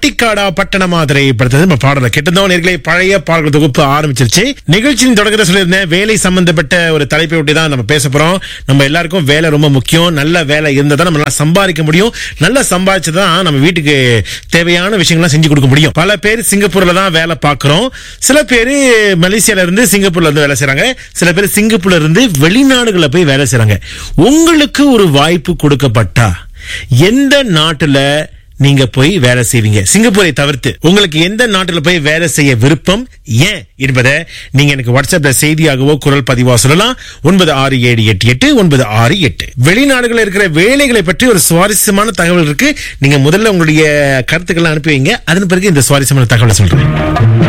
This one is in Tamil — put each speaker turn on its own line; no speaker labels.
பட்டிக்காடா பட்டண மாதிரி படுத்தது நம்ம பாடல கேட்டிருந்தோம் நேர்களை பழைய பாடல் தொகுப்பு ஆரம்பிச்சிருச்சு நிகழ்ச்சியின் தொடக்கத்தை சொல்லியிருந்தேன் வேலை சம்பந்தப்பட்ட ஒரு தலைப்பை ஒட்டி தான் நம்ம பேச போறோம் நம்ம எல்லாருக்கும் வேலை ரொம்ப முக்கியம் நல்ல வேலை இருந்தா தான் நம்ம நல்லா சம்பாதிக்க முடியும் நல்லா சம்பாதிச்சுதான் நம்ம வீட்டுக்கு தேவையான விஷயங்கள்லாம் செஞ்சு கொடுக்க முடியும் பல பேர் சிங்கப்பூர்ல தான் வேலை பார்க்கிறோம் சில பேர் மலேசியால இருந்து சிங்கப்பூர்ல இருந்து வேலை செய்றாங்க சில பேர் சிங்கப்பூர்ல இருந்து வெளிநாடுகள்ல போய் வேலை செய்றாங்க உங்களுக்கு ஒரு வாய்ப்பு கொடுக்கப்பட்டா எந்த நாட்டுல நீங்க போய் வேலை செய்வீங்க சிங்கப்பூரை தவிர்த்து உங்களுக்கு எந்த நாட்டுல போய் வேலை செய்ய விருப்பம் ஏன் என்பதை நீங்க எனக்கு வாட்ஸ்அப்ல செய்தியாகவோ குரல் பதிவா சொல்லலாம் ஒன்பது ஆறு ஏழு எட்டு எட்டு ஒன்பது ஆறு எட்டு வெளிநாடுகளில் இருக்கிற வேலைகளை பற்றி ஒரு சுவாரஸ்யமான தகவல் இருக்கு நீங்க முதல்ல உங்களுடைய கருத்துக்களை அனுப்பி வைங்க அதன் பிறகு இந்த சுவாரஸ்யமான தகவலை சொல்றேன்